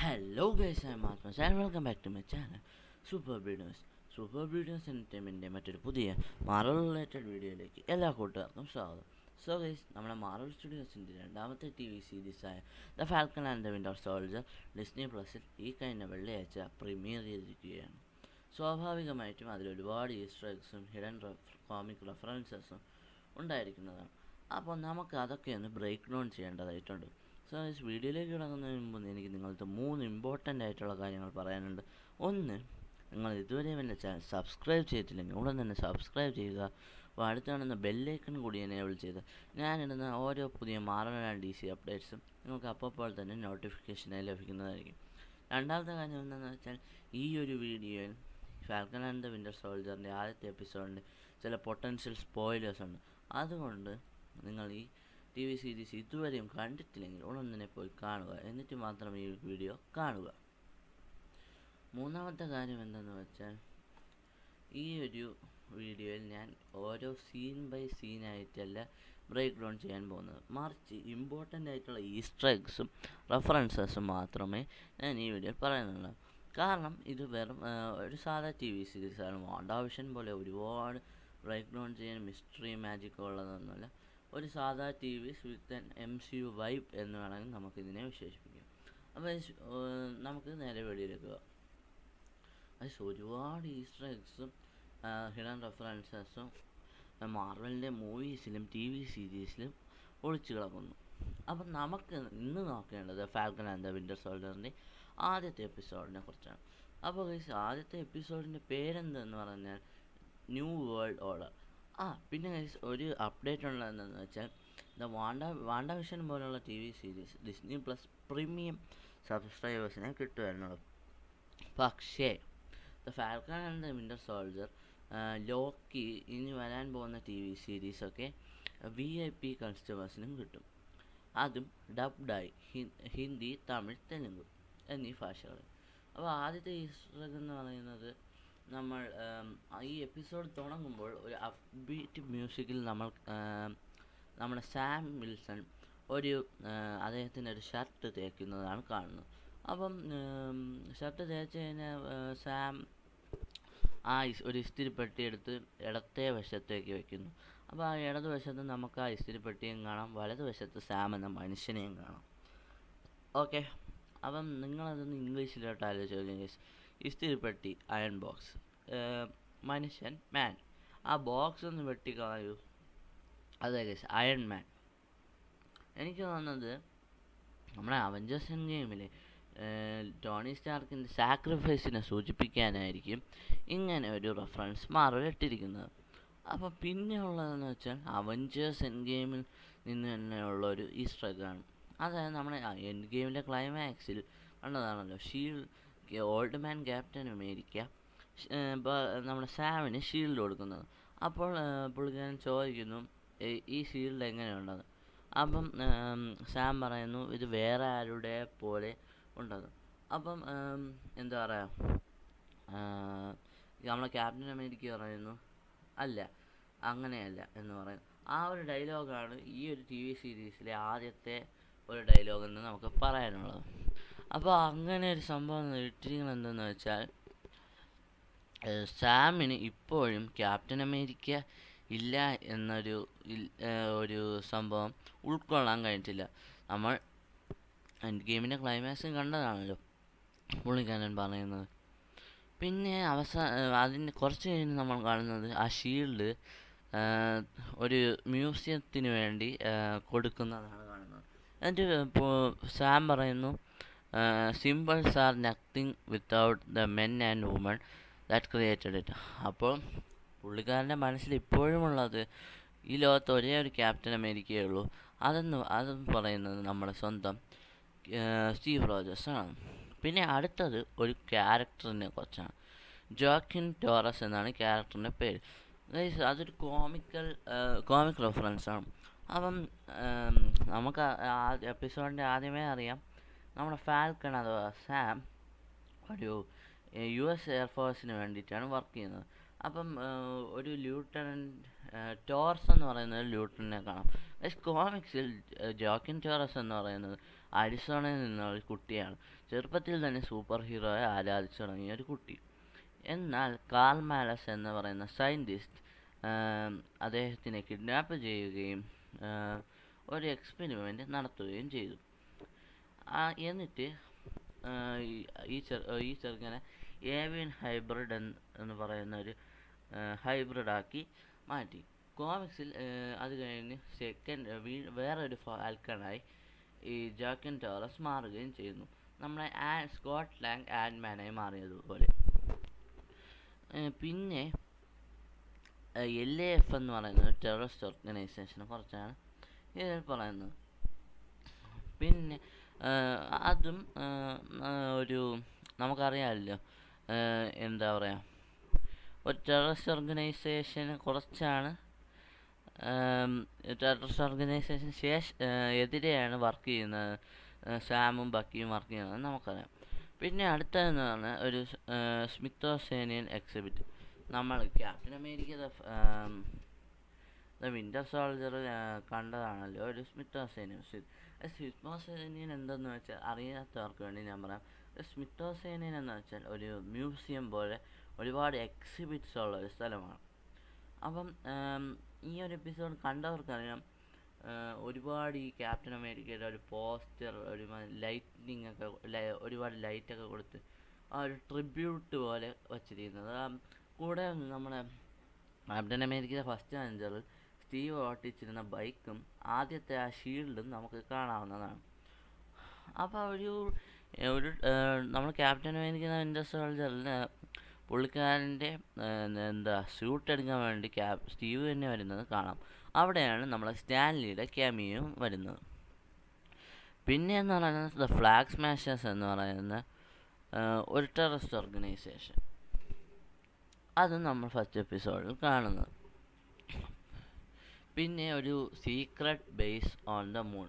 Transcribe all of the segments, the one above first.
Hello guys, I'm Atmas and welcome back to my channel super breeders super breeders എൻ്റർടൈൻമെൻറ്റിൻ്റെ മറ്റൊരു പുതിയ മാറൽ related വീഡിയോയിലേക്ക് എല്ലാ കൂട്ടുകാർക്കും സ്വാഗതം സോ ഗൈസ് നമ്മുടെ മാറൽ സ്റ്റുഡിയോസിൻ്റെ രണ്ടാമത്തെ ടി വി സീരീസായ the Falcon and the Winter Soldier Disney പ്ലസിൽ ഈ കഴിഞ്ഞ വെള്ളിയാഴ്ച പ്രീമിയർ ചെയ്തിരിക്കുകയാണ് സ്വാഭാവികമായിട്ടും അതിൽ ഒരുപാട് ഈസ്റ്റർ എഗ്സും ഹിഡൻ കോമിക് റെഫറൻസസും ഉണ്ടായിരിക്കുന്നതാണ് അപ്പോൾ നമുക്ക് അതൊക്കെ ഒന്ന് ബ്രേക്ക് ഡൗൺ ചെയ്യേണ്ടതായിട്ടുണ്ട് സോ ഗൈസ് വീഡിയോയിലേക്ക് കിടക്കുന്നതിന് മുമ്പ് എനിക്ക് നിങ്ങളുടെ മൂന്ന് ഇമ്പോർട്ടൻ്റ് ആയിട്ടുള്ള കാര്യങ്ങൾ പറയാനുണ്ട് ഒന്ന് നിങ്ങൾ ഇതുവരെ എൻ്റെ ചാനൽ സബ്സ്ക്രൈബ് ചെയ്തിട്ടില്ലെങ്കിൽ ഉടൻ തന്നെ സബ്സ്ക്രൈബ് ചെയ്യുക അപ്പോൾ അടുത്ത് കാണുന്ന ബെല്ലൈക്കൺ കൂടി എനേബിൾ ചെയ്ത് ഞാനിടുന്ന ഓരോ പുതിയ മാറണ ഡി സി അപ്ഡേറ്റ്സും നിങ്ങൾക്ക് അപ്പോൾ തന്നെ നോട്ടിഫിക്കേഷനായി ലഭിക്കുന്നതായിരിക്കും രണ്ടാമത്തെ കാര്യം എന്താണെന്ന് വെച്ചാൽ ഈ ഒരു വീഡിയോയിൽ ഫാൽക്കൺ ആൻഡ് ദ വിൻ്റർ സോൾജറിൻ്റെ ആദ്യത്തെ എപ്പിസോഡിൻ്റെ ചില പൊട്ടൻഷ്യൽ സ്പോയിലേഴ്സ് ഉണ്ട് അതുകൊണ്ട് നിങ്ങൾ ഈ ടി വി സീരീസ് ഇതുവരെയും കണ്ടിട്ടില്ലെങ്കിൽ ഉടൻ തന്നെ പോയി കാണുക എന്നിട്ട് മാത്രം ഈ വീഡിയോ കാണുക മൂന്നാമത്തെ കാര്യം എന്തെന്ന് വെച്ചാൽ ഈ ഒരു വീഡിയോയിൽ ഞാൻ ഓരോ സീൻ ബൈ സീനായിട്ടല്ല ബ്രേക്ക് ഡൗൺ ചെയ്യാൻ പോകുന്നത് മറിച്ച് ഇമ്പോർട്ടൻ്റ് ആയിട്ടുള്ള ഈസ്റ്റർ എഗ്സും റെഫറൻസസും മാത്രമേ ഞാൻ ഈ വീഡിയോയിൽ പറയുന്നുള്ളൂ കാരണം ഇത് വെറും ഒരു സാധാ ടി വി സീരീസാണ് വാണ്ടാവിഷൻ പോലെ ഒരുപാട് ബ്രേക്ക് ഡൗൺ ചെയ്യാൻ മിസ്റ്ററി മാജിക് ഉള്ളതൊന്നുമല്ല ഒരു സാധാ T V with an M C U vibe എന്ന് വേണമെങ്കിൽ നമുക്കിതിനെ വിശേഷിപ്പിക്കാം അപ്പോൾ നമുക്ക് നേരെ വെളിയിലേക്ക് പോകാം അത് ഒരുപാട് ഈസ്റ്റർ എഗ്സും ഹിഡൻ റെഫറൻസസും മാർവലിൻ്റെ മൂവീസിലും ടി വി സീരീസിലും ഒളിച്ചു കിടക്കുന്നു അപ്പം നമുക്ക് ഇന്ന് നോക്കേണ്ടത് ഫാൽക്കൺ ആൻഡ് ദ വിൻ്റർ സോൾജറിൻ്റെ ആദ്യത്തെ എപ്പിസോഡിനെ കുറിച്ചാണ് അപ്പോൾ ഗൈസ് ആദ്യത്തെ എപ്പിസോഡിൻ്റെ പേരെന്തെന്ന് പറഞ്ഞാൽ ന്യൂ വേൾഡ് ഓർഡർ ആ പിന്നെ ഗൈസ് ഒരു അപ്ഡേറ്റ് ഉള്ളതെന്ന് വെച്ചാൽ ദ വാണ്ട വാണ്ട വിഷൻ പോലുള്ള T V series Disney plus premium സബ്സ്ക്രൈബേഴ്സിനെ കിട്ടുമായിരുന്നുള്ളൂ പക്ഷേ the Falcon and the Winter Soldier Loki ഇനി വരാൻ പോകുന്ന ടി വി സീരീസൊക്കെ വി ഐ പി കസ്റ്റമേഴ്സിനും കിട്ടും അതും ഡബ്ഡായി ഹിന്ദി തമിഴ് തെലുങ്ക് എന്നീ ഭാഷകളിൽ അപ്പോൾ ആദ്യത്തെ ഈസ്റ്റർ എന്ന് പറയുന്നത് നമ്മൾ ഈ എപ്പിസോഡ് തുടങ്ങുമ്പോൾ ഒരു അപ്ബീറ്റ് മ്യൂസിക്കിൽ നമ്മൾ നമ്മുടെ സാം വിൽസൺ ഒരു അദ്ദേഹത്തിൻ്റെ ഒരു ഷർട്ട് തേക്കുന്നതാണ് കാണുന്നത് അപ്പം ഷർട്ട് തേച്ച് കഴിഞ്ഞാൽ സാം ആ ഒരു ഇസ്തിരിപ്പെട്ടി എടുത്ത് ഇടത്തെ വശത്തേക്ക് വെക്കുന്നു അപ്പോൾ ആ ഇടതുവശത്ത് നമുക്ക് ആ ഇസ്തിരിപ്പെട്ടിയും കാണാം വലതുവശത്ത് സാം എന്ന മനുഷ്യനെയും കാണാം ഓക്കെ അപ്പം നിങ്ങളതൊന്ന് ഇംഗ്ലീഷിലോട്ട് ആലോചിച്ച് നോക്കിയ ഇസ്തിരിപ്പെട്ടി അയൺ ബോക്സ് മനുഷ്യൻ മാൻ ആ ബോക്സ് ഒന്ന് വെട്ടിക്കളയൂ അതെ ഗസ് അയൺ മാൻ എനിക്ക് തോന്നുന്നത് നമ്മുടെ അവഞ്ചേഴ്സ് എൻ ഗെയിമിൽ ടോണി സ്റ്റാർക്കിൻ്റെ സാക്രിഫൈസിനെ സൂചിപ്പിക്കാനായിരിക്കും ഇങ്ങനെ ഒരു റെഫറൻസ് മാർവൽ ഇട്ടിരിക്കുന്നത് അപ്പോൾ പിന്നെ ഉള്ളതെന്ന് വെച്ചാൽ അവഞ്ചേഴ്സ് എൻ ഗെയിമിൽ നിന്ന് തന്നെയുള്ള ഒരു ഈസ്റ്റർ എഗ്ഗാണ് അതായത് നമ്മുടെ എൻ ഗെയിമിൻ്റെ ക്ലൈമാക്സിൽ കണ്ടതാണല്ലോ shield old man captain America നമ്മുടെ സാമിന് ഷീൽഡ് കൊടുക്കുന്നത് അപ്പോൾ പുള്ളിക്കാരൻ ചോദിക്കുന്നു ഈ ഷീൽഡ് എങ്ങനെയുണ്ടെന്ന് അപ്പം സാം പറയുന്നു ഇത് വേറെ ആരുടെ പോലെ ഉണ്ടെന്ന് അപ്പം എന്താ പറയുക നമ്മളെ ക്യാപ്റ്റൻ അമേരിക്ക പറയുന്നു അല്ല അങ്ങനെയല്ല എന്ന് പറയുന്നു ആ ഒരു ഡയലോഗാണ് ഈ ഒരു ടി വി സീരീസിലെ ആദ്യത്തെ ഒരു ഡയലോഗ് എന്ന് നമുക്ക് പറയാനുള്ളത് അപ്പോൾ അങ്ങനെ ഒരു സംഭവം ഇട്ടിരിക്കുന്നത് എന്തെന്ന് വെച്ചാൽ സാമിന് ഇപ്പോഴും ക്യാപ്റ്റൻ അമേരിക്ക ഇല്ല എന്നൊരു ഒരു സംഭവം ഉൾക്കൊള്ളാൻ കഴിഞ്ഞിട്ടില്ല നമ്മൾ എൻഡ് ഗെയിമിൻ്റെ ക്ലൈമാക്സ് കണ്ടതാണല്ലോ പുള്ളിക്കാരൻ പറയുന്നത് പിന്നെ അവസാന അതിന് കുറച്ച് കഴിഞ്ഞ് നമ്മൾ കാണുന്നത് ആ ഷീൽഡ് ഒരു മ്യൂസിയത്തിന് വേണ്ടി കൊടുക്കുന്നതാണ് കാണുന്നത് എന്നിട്ട് സാം പറയുന്നു symbols are nothing without the men and women that created it അപ്പോൾ പുള്ളിക്കാരൻ്റെ മനസ്സിൽ ഇപ്പോഴുമുള്ളത് ഈ ലോകത്ത് ഒരേ ഒരു ക്യാപ്റ്റൻ അമേരിക്കയേ ഉള്ളൂ അതെന്ന് അതെന്ന് പറയുന്നത് നമ്മുടെ സ്വന്തം സ്റ്റീവ് റോജേഴ്സ് ആണ് പിന്നെ അടുത്തത് ഒരു ക്യാരക്ടറിനെ കുറിച്ചാണ് ജോക്കിൻ ടോറസ് എന്നാണ് ക്യാരക്ടറിൻ്റെ പേര് അതൊരു കോമിക്കൽ കോമിക് റെഫറൻസ് ആണ് അപ്പം നമുക്ക് എപ്പിസോഡിൻ്റെ ആദ്യമേ അറിയാം നമ്മുടെ ഫാൽക്കൺ അഥവാ സാം ഒരു യു എസ് എയർഫോഴ്സിന് വേണ്ടിയിട്ടാണ് വർക്ക് ചെയ്യുന്നത് അപ്പം ഒരു ലൂട്ടനൻറ്റ് ടോർസ് എന്ന് പറയുന്ന ഒരു ലൂട്ടനെ കാണാം കോമിക്സിൽ ജോക്കിൻ ടോറസ് എന്ന് പറയുന്നത് അരിസോണയിൽ നിന്നുള്ള ഒരു കുട്ടിയാണ് ചെറുപ്പത്തിൽ തന്നെ സൂപ്പർ ഹീറോയെ ആരാധിച്ചു തുടങ്ങിയ ഒരു കുട്ടി എന്നാൽ കാൾ മാലസ് എന്ന് പറയുന്ന സയൻറ്റിസ്റ്റ് അദ്ദേഹത്തിനെ കിഡ്നാപ്പ് ചെയ്യുകയും ആ, ഒരു എക്സ്പെരിമെൻ്റ് നടത്തുകയും ചെയ്തു ആ, എന്നിട്ട് ആ, ഈ- ഈ ചെറു ഈ ചെറുക്കനെ ഏവിയൻ ഹൈബ്രിഡ് എന്ന് എന്ന് പറയുന്ന ഒരു ഹൈബ്രിഡാക്കി മാറ്റി കോമിക്സിൽ അത് കഴിഞ്ഞ് സെക്കൻഡ് വേറൊരു ഫാൽക്കണായി ഈ ജാക്കൻ ടോറസ് മാറുകയും ചെയ്യുന്നു നമ്മുടെ ആ സ്കോട്ട് ലാങ് ആൻഡ്മാനായി മാറിയതുപോലെ ഏ, പിന്നെ എൽ എ എഫ് എന്ന് പറയുന്ന ഒരു ടെററിസ്റ്റ് ഓർഗനൈസേഷനെ കുറിച്ചാണ് ഇതിൽ പറയുന്നത് പിന്നെ ആ, അതും ആ, ആ, ഒരു നമുക്കറിയാമല്ലോ ആ, എന്താ പറയുക ഒരു ടെററിസ്റ്റ് ഓർഗനൈസേഷനെ കുറിച്ചാണ് ടെററിസ്റ്റ് ഓർഗനൈസേഷൻ ശേഷ ആ, എതിരെയാണ് വർക്ക് ചെയ്യുന്നത് ആ, സാമും ബക്കിയും വർക്ക് ചെയ്യുന്നത് നമുക്കറിയാം പിന്നെ അടുത്തതെന്ന് പറഞ്ഞാൽ ഒരു സ്മിത്തോസേനിയൻ എക്സിബിറ്റ് നമ്മൾ Captain America the Winter Soldier കണ്ടതാണല്ലോ ഒരു സ്മിത്തോസേനിയൻ സ്മിത്തോസേനിയൻ എന്തെന്ന് വെച്ചാൽ അറിയാത്തവർക്ക് വേണ്ടി ഞാൻ പറയാം സ്മിത്തോസേനിയൻ എന്ന് വെച്ചാൽ ഒരു മ്യൂസിയം പോലെ ഒരുപാട് എക്സിബിറ്റ്സ് ഉള്ള ഒരു സ്ഥലമാണ് അപ്പം ആം, ഈ ഒരു എപ്പിസോഡ് കണ്ടവർക്കറിയാം ആ, ഒരുപാട് ഈ ക്യാപ്റ്റൻ അമേരിക്കയുടെ ഒരു പോസ്റ്റർ ഒരു ലൈറ്റിനിങ് ഒക്കെ ലൈ- ഒരുപാട് ലൈറ്റൊക്കെ കൊടുത്ത് ആ ഒരു ട്രിബ്യൂട്ട് പോലെ വച്ചിരിക്കുന്നത് ആ, കൂടെ നമ്മുടെ ക്യാപ്റ്റൻ അമേരിക്കയുടെ ഫസ്റ്റ് അഞ്ചറിൽ സ്റ്റീവ് ഓട്ടിച്ചിരുന്ന ബൈക്കും ആദ്യത്തെ ആ ഷീൽഡും നമുക്ക് കാണാവുന്നതാണ് അപ്പോൾ ഒരു ഏ, ഒരു നമ്മൾ ക്യാപ്റ്റൻ അമേരിക്ക വിൻ്റർ സോൾജറിൽ പുള്ളിക്കാരൻ്റെ എന്താ സ്യൂട്ട് എടുക്കാൻ വേണ്ടി ക്യാപ് സ്റ്റീവ് തന്നെ വരുന്നത് കാണാം അവിടെയാണ് നമ്മളെ സ്റ്റാൻലിയുടെ ക്യാമിയും വരുന്നത് പിന്നെ എന്ന് പറയുന്നത് ദ ഫ്ലാഗ് സ്മാഷേഴ്സ് എന്ന് പറയുന്ന ആ, ഒരു ടെററിസ്റ്റ് ഓർഗനൈസേഷൻ അത് നമ്മൾ ഫസ്റ്റ് എപ്പിസോഡിൽ കാണുന്നത് പിന്നെ ഒരു secret base on the moon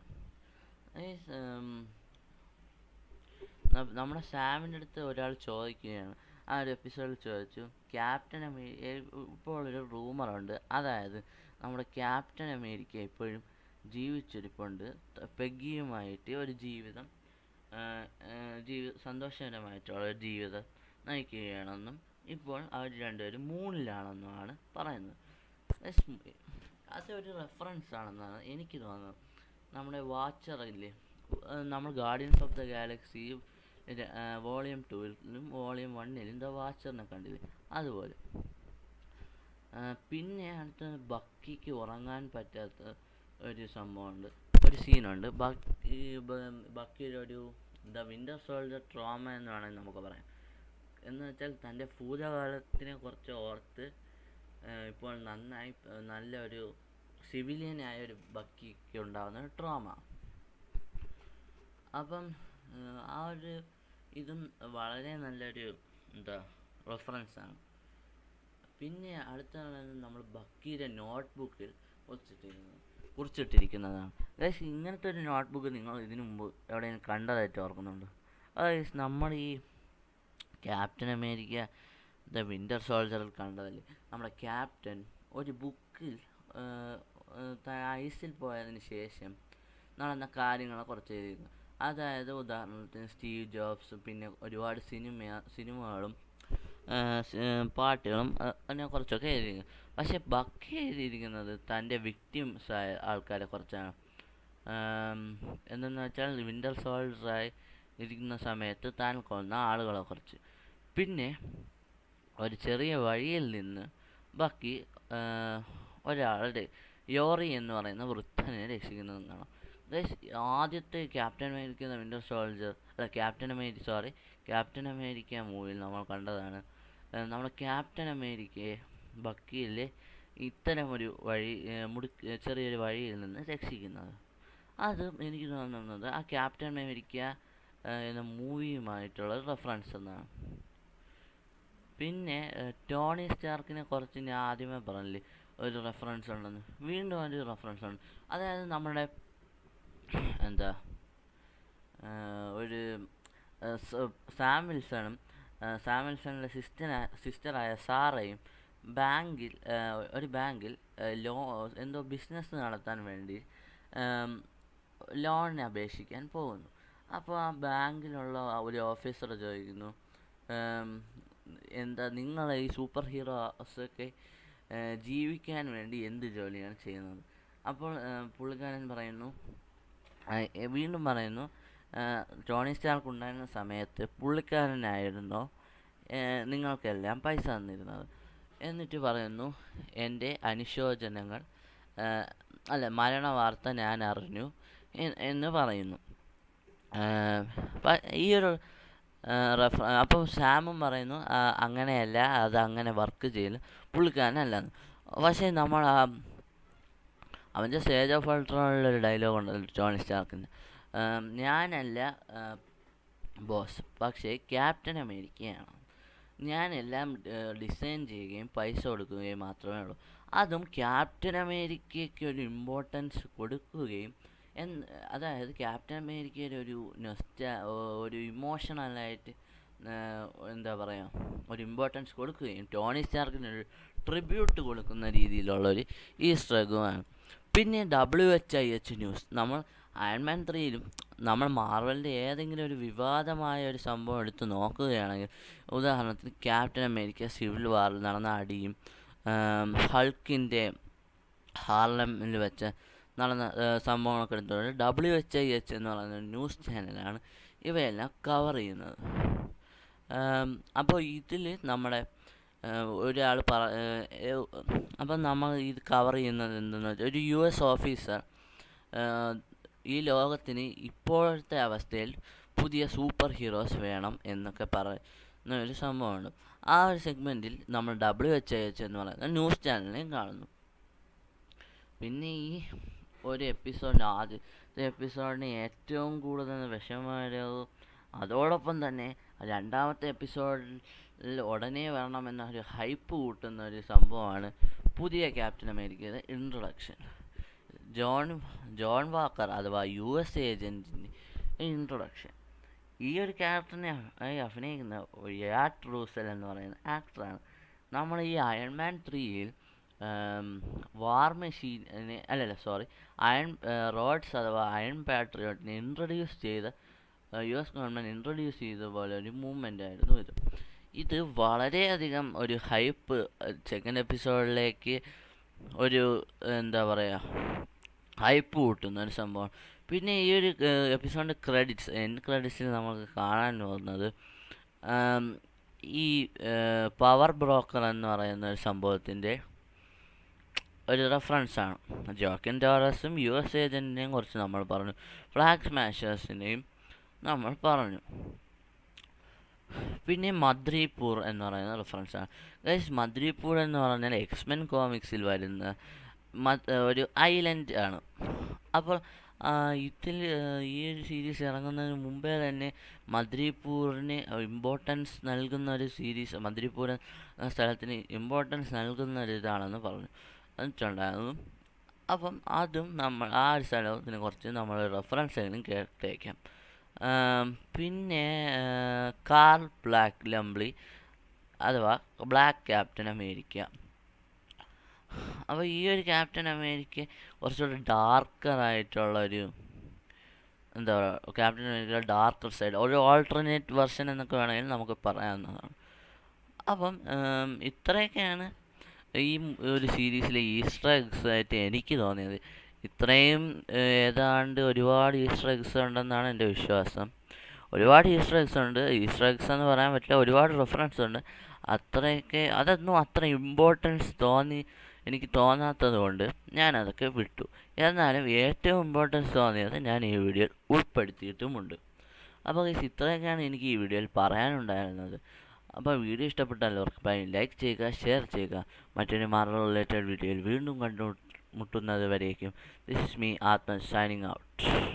നമ്മുടെ സാമിൻ്റെ അടുത്ത് ഒരാൾ ചോദിക്കുകയാണ് ആ ഒരു എപ്പിസോഡിൽ ചോദിച്ചു ക്യാപ്റ്റൻ അമേരിക്ക ഇപ്പോൾ ഒരു റൂമറുണ്ട് അതായത് നമ്മുടെ ക്യാപ്റ്റൻ അമേരിക്ക ഇപ്പോഴും ജീവിച്ചിരിപ്പുണ്ട് ത- പെഗ്ഗിയുമായിട്ട് ഒരു ജീവിതം ആ, ആ, ജീവി സന്തോഷകരമായിട്ടുള്ള ഒരു ജീവിതം നയിക്കുകയാണെന്നും ഇപ്പോൾ അവർ രണ്ടുപേരും മൂണിലാണെന്നുമാണ് പറയുന്നത് Yes, ഉം, അതൊരു റെഫറൻസ് ആണെന്നാണ് എനിക്ക് തോന്നുന്നത് നമ്മുടെ വാച്ചർ ഇല്ലേ ഏർ നമ്മൾ Guardians of the Galaxy volume ടൂവിലും വോളിയം വണ്ണിലും ദ വാച്ചറിനെ കണ്ടില്ലേ അതുപോലെ ആ, പിന്നെ അടുത്ത ബക്കിക്ക് ഉറങ്ങാൻ പറ്റാത്ത ഒരു സംഭവമുണ്ട് ഒരു സീനുണ്ട് ബക്കി ബ- ബക്കിയുടെ ഒരു ദ വിൻ്റർ സോൾജർ ട്രോമ എന്ന് വേണമെങ്കിൽ നമുക്ക് പറയാം എന്ന് വെച്ചാൽ തൻ്റെ ഭൂതകാലത്തിനെ കുറിച്ച് ഓർത്ത് ആ, ഇപ്പോൾ നന്നായി ആ, നല്ല ഒരു സിവിലിയനായ ഒരു ബക്കിക്ക് ഉണ്ടാകുന്ന ഒരു ട്രോമ അപ്പം ആ, ആ ഒരു ഇതും വളരെ നല്ലൊരു എന്താ റെഫറൻസ് ആണ് പിന്നെ അടുത്താണ് നമ്മൾ ബക്കിയുടെ നോട്ട് ബുക്കിൽ കുറിച്ചിട്ടിരിക്കുന്നത് കുറിച്ചിട്ടിരിക്കുന്നതാണ് ഗൈസ് ഇങ്ങനത്തെ ഒരു നോട്ട് ബുക്ക് നിങ്ങൾ ഇതിനു മുമ്പ് എവിടെയെങ്കിലും കണ്ടതായിട്ട് ഓർക്കുന്നുണ്ടോ ഗൈസ് നമ്മൾ ഈ ക്യാപ്റ്റൻ അമേരിക്ക ദ വിൻ്റർ സോൾജറിൽ കണ്ടതല്ലേ നമ്മുടെ ക്യാപ്റ്റൻ ഒരു ബുക്കിൽ ഐസിൽ പോയതിന് ശേഷം നടന്ന കാര്യങ്ങളെ കുറച്ച് എഴുതിയിരുന്നു അതായത് ഉദാഹരണത്തിന് സ്റ്റീവ് ജോബ്സ് പിന്നെ ഒരുപാട് സിനിമ സിനിമകളും ആ, സ്- ആ, പാട്ടുകളും ആ, അങ്ങനെ കുറച്ചൊക്കെ എഴുതിയിരിക്കുന്നു പക്ഷെ ബക്കി എഴുതിയിരിക്കുന്നത് തൻ്റെ വിക്ടിംസ് ആയ ആൾക്കാരെ കുറിച്ചാണ് ആം, എന്തെന്ന് വെച്ചാൽ വിൻ്റർ സോൾജറായി ഇരിക്കുന്ന സമയത്ത് താൻ കൊന്ന ആളുകളെ കുറിച്ച് പിന്നെ ഒരു ചെറിയ വഴിയിൽ നിന്ന് ബക്കി ആ, ഒരാളുടെ യോറി എന്ന് പറയുന്ന വൃദ്ധനെ രക്ഷിക്കുന്നതും കാണാം ഗൈസ് ആദ്യത്തെ ക്യാപ്റ്റൻ അമേരിക്ക വിൻ്റർ സോൾജർ അല്ല Captain America sorry Captain America മൂവിയിൽ നമ്മൾ കണ്ടതാണ് ആ, നമ്മുടെ ക്യാപ്റ്റൻ അമേരിക്കയെ ബക്കിയിലെ ഇത്തരം ഒരു വഴി ആ, മുടുക്ക് ചെറിയൊരു വഴിയിൽ നിന്ന് രക്ഷിക്കുന്നത് അത് എനിക്ക് തോന്നുന്നത് ആ ക്യാപ്റ്റൻ അമേരിക്ക ആ, എന്ന മൂവിയുമായിട്ടുള്ള റെഫറൻസ് എന്നാണ് പിന്നെ ഏഹ്, ടോണി സ്റ്റാർക്കിനെ കുറിച്ച് ഞാൻ ആദ്യമേ പറഞ്ഞില്ലേ ഒരു റെഫറൻസ് ഉണ്ടെന്ന് വീണ്ടും ഒരു റെഫറൻസ് ഉണ്ട് അതായത് നമ്മുടെ എന്താ ഏഹ്, ഒരു ഏഹ്, സ- സാം വിൽസണും ഏഹ്, സാം വിൽസണിൻ്റെ സിസ്റ്റർ സിസ്റ്ററായ സാറയും ബാങ്കിൽ ഏഹ്, ഒരു ബാങ്കിൽ ഏഹ്, ലോ എന്തോ ബിസിനസ് നടത്താൻ വേണ്ടി ഏം, ലോണിന് അപേക്ഷിക്കാൻ പോകുന്നു അപ്പോൾ ആ ബാങ്കിലുള്ള ആ ഒരു ഓഫീസർ ചോദിക്കുന്നു "ഏം, എന്താ നിങ്ങൾ ഈ സൂപ്പർ ഹീറോസൊക്കെ ജീവിക്കാൻ വേണ്ടി എന്ത് ജോലിയാണ് ചെയ്യുന്നത് അപ്പോൾ ഏഹ്, പുള്ളിക്കാരൻ പറയുന്നു ആ, എ- വീണ്ടും പറയുന്നു ആ, ടോണി സ്റ്റാർക്ക് ഉണ്ടായിരുന്ന സമയത്ത് പുള്ളിക്കാരനായിരുന്നു ഏഹ്, നിങ്ങൾക്കെല്ലാം പൈസ തന്നിരുന്നത് എന്നിട്ട് പറയുന്നു എൻ്റെ അനുശോചനങ്ങൾ ആ, അല്ല മരണ വാർത്ത ഞാൻ അറിഞ്ഞു എ- എന്ന് പറയുന്നു ആഹ് പ- ഈ ഒരു റെഫ അപ്പോൾ സാമും പറയുന്നു "ആ, അങ്ങനെയല്ല അത് അങ്ങനെ വർക്ക് ചെയ്യില്ല പുള്ളിക്കാരനല്ലെന്ന് പക്ഷേ നമ്മൾ ആ അവൻ്റെ സ്റ്റേജ് ഓഫ് അൾട്രോണിലൊരു ഡയലോഗ് ഉണ്ടല്ലോ ടോണി സ്റ്റാർക്കിൻ്റെ ഞാനല്ല ബോസ് പക്ഷേ ക്യാപ്റ്റൻ അമേരിക്കയാണ് ഞാനെല്ലാം ഡിസൈൻ ചെയ്യുകയും പൈസ കൊടുക്കുകയും മാത്രമേ ഉള്ളൂ അതും ക്യാപ്റ്റൻ അമേരിക്കയ്ക്ക് ഒരു ഇമ്പോർട്ടൻസ് കൊടുക്കുകയും എന്ന് അതായത് ക്യാപ്റ്റൻ അമേരിക്കയുടെ ഒരു നൊസ്റ്റ ഒരു ഇമോഷണലായിട്ട് എന്താ പറയുക ഒരു ഇമ്പോർട്ടൻസ് കൊടുക്കുകയും ടോണി സ്റ്റാർക്കിന് ഒരു ട്രിബ്യൂട്ട് കൊടുക്കുന്ന രീതിയിലുള്ള ഒരു ഈസ്റ്റർ എഗ്ഗുമാണ് പിന്നെ W H I H news നമ്മൾ അയൺമാൻ ത്രീയിലും നമ്മൾ മാർവലിൻ്റെ ഏതെങ്കിലും ഒരു വിവാദമായ ഒരു സംഭവം എടുത്ത് നോക്കുകയാണെങ്കിൽ ഉദാഹരണത്തിന് ക്യാപ്റ്റൻ അമേരിക്ക സിവിൽ വാറിൽ നടന്ന അടിയും ഹൾക്കിൻ്റെ ഹാർലമിൽ വെച്ച് നടന്ന ഏഹ്, സംഭവങ്ങളൊക്കെ എടുത്തുകൊണ്ട് ഡബ്ല്യു എച്ച് ഐ എച്ച് എന്ന് പറയുന്ന ഒരു ന്യൂസ് ചാനലാണ് ഇവയെല്ലാം കവർ ചെയ്യുന്നത് അപ്പോൾ ഇതിൽ നമ്മുടെ ഒരാൾ പറ ഏഹ്, അപ്പം നമ്മൾ ഇത് കവർ ചെയ്യുന്നത് എന്തെന്ന് വെച്ചാൽ ഒരു യു എസ് ഓഫീസർ ഈ ലോകത്തിന് ഇപ്പോഴത്തെ അവസ്ഥയിൽ പുതിയ സൂപ്പർ ഹീറോസ് വേണം എന്നൊക്കെ പറയുന്ന ഒരു സംഭവമുണ്ട് ആ ഒരു സെഗ്മെൻറ്റിൽ നമ്മൾ ഡബ്ല്യു എച്ച് ഐ എച്ച് എന്ന് പറയുന്ന ന്യൂസ് ചാനലിനെയും കാണുന്നു പിന്നെ ഈ ഒരു എപ്പിസോഡിന് ആദ്യത്തെ എപ്പിസോഡിന് ഏറ്റവും കൂടുതൽ വിഷമമായത് അതോടൊപ്പം തന്നെ രണ്ടാമത്തെ എപ്പിസോഡിൽ ഉടനെ വരണമെന്ന ഒരു ഹൈപ്പ് കൂട്ടുന്ന ഒരു സംഭവമാണ് പുതിയ ക്യാപ്റ്റൻ അമേരിക്കയുടെ ഇൻട്രൊഡക്ഷൻ ജോൺ ജോൺ വാക്കർ അഥവാ യു എസ് ഏജൻറ്റിൻ്റെ ഇൻട്രൊഡക്ഷൻ ഈ ഒരു ക്യാരക്ടറിനെ ആയി അഭിനയിക്കുന്ന യാട്ട് റൂസൽ എന്ന് പറയുന്ന ആക്ടറാണ് നമ്മൾ ഈ അയൺമാൻ ത്രീയിൽ വാർ മെഷീനെ അല്ലല്ല സോറി അയൺ റോഡ്സ് അഥവാ അയൺ പാട്രിയോട്ടിനെ ഇൻട്രൊഡ്യൂസ് ചെയ്ത യു എസ് ഗവൺമെൻറ് ഇൻട്രൊഡ്യൂസ് ചെയ്ത പോലെ ഒരു മൂവ്മെൻ്റ് ആയിരുന്നു ഇത് ഇത് വളരെയധികം ഒരു ഹൈപ്പ് സെക്കൻഡ് എപ്പിസോഡിലേക്ക് ഒരു എന്താ പറയുക ഹൈപ്പ് കൂട്ടുന്ന ഒരു സംഭവം പിന്നെ ഈ ഒരു എപ്പിസോഡിൻ്റെ ക്രെഡിറ്റ്സ് എൻ ക്രെഡിറ്റ്സിൽ നമുക്ക് കാണാൻ പോകുന്നത് ആം, ഈ പവർ ബ്രോക്കർ എന്ന് പറയുന്ന ഒരു സംഭവത്തിൻ്റെ ഒരു റെഫറൻസ് ആണ് ജോക്കൻ ടോറസും യു എസ് ഏജൻറ്റിനെയും കുറിച്ച് നമ്മൾ പറഞ്ഞു ഫ്ലാഗ് സ്മാഷേഴ്സിനെയും നമ്മൾ പറഞ്ഞു പിന്നെ മദ്രിപൂർ എന്ന് പറയുന്ന റെഫറൻസ് ആണ് ഗൈസ് മദ്രിപൂർ എന്ന് പറഞ്ഞാൽ എക്സ്മെൻ കോമിക്സിൽ വരുന്ന മ- ഒരു ഐലൻഡ് ആണ് അപ്പോൾ ഇതിൽ ഈ ഒരു സീരീസ് ഇറങ്ങുന്നതിന് മുമ്പേ തന്നെ മദ്രിപൂറിന് ഇമ്പോർട്ടൻസ് നൽകുന്ന ഒരു സീരീസ് മദ്രിപൂർ എന്ന സ്ഥലത്തിന് ഇമ്പോർട്ടൻസ് നൽകുന്ന ഒരു ഇതാണെന്ന് പറഞ്ഞു എന്നിട്ടുണ്ടായിരുന്നു അപ്പം അതും നമ്മൾ ആ ഒരു സ്ഥലത്തിനെ കുറിച്ച് നമ്മൾ റെഫറൻസ് എങ്കിലും കേട്ടേക്കാം ആം, പിന്നെ കാർ ബ്ലാക്ക് ലംബ്ലി അഥവാ ബ്ലാക്ക് ക്യാപ്റ്റൻ അമേരിക്ക അപ്പോൾ ഈ ഒരു ക്യാപ്റ്റൻ അമേരിക്ക കുറച്ചുകൂടി ഡാർക്കർ ആയിട്ടുള്ള ഒരു എന്താ പറയുക ക്യാപ്റ്റൻ അമേരിക്ക ഡാർക്കർ സൈഡ് ഒരു ഓൾട്ടർനേറ്റ് വെർഷൻ എന്നൊക്കെ വേണമെങ്കിൽ നമുക്ക് പറയാവുന്നതാണ് അപ്പം ഉം, ഇത്രയൊക്കെയാണ് ഈ മ് ഒരു സീരീസിലെ ഈസ്റ്റർ എഗ്സ് ആയിട്ട് എനിക്ക് തോന്നിയത് ഇത്രയും ഏഹ്, ഏതാണ്ട് ഒരുപാട് ഈസ്റ്റർ എഗ്സ് ഉണ്ടെന്നാണ് എൻ്റെ വിശ്വാസം ഒരുപാട് ഈസ്റ്റർ എഗ്സ് ഉണ്ട് ഈസ്റ്റർ എഗ്സ് എന്ന് പറയാൻ പറ്റില്ല ഒരുപാട് റെഫറൻസ് ഉണ്ട് അത്രയൊക്കെ അതൊന്നും അത്ര ഇമ്പോർട്ടൻസ് തോന്നി എനിക്ക് തോന്നാത്തത് കൊണ്ട് ഞാനതൊക്കെ വിട്ടു എന്നാലും ഏറ്റവും ഇമ്പോർട്ടൻസ് തോന്നിയത് ഞാൻ ഈ വീഡിയോയിൽ ഉൾപ്പെടുത്തിയിട്ടുമുണ്ട് അപ്പോൾ guys, ഇത്രയൊക്കെയാണ് എനിക്ക് ഈ വീഡിയോയിൽ പറയാനുണ്ടായിരുന്നത് അപ്പോൾ വീഡിയോ ഇഷ്ടപ്പെട്ടാൽ ഉറപ്പായും ലൈക്ക് ചെയ്യുക ഷെയർ ചെയ്യുക മറ്റൊരു മാർവൽ റിലേറ്റഡ് വീഡിയോയിൽ വീണ്ടും കണ്ടുമുട്ടുന്നത് വരേക്കും this is me Atma signing out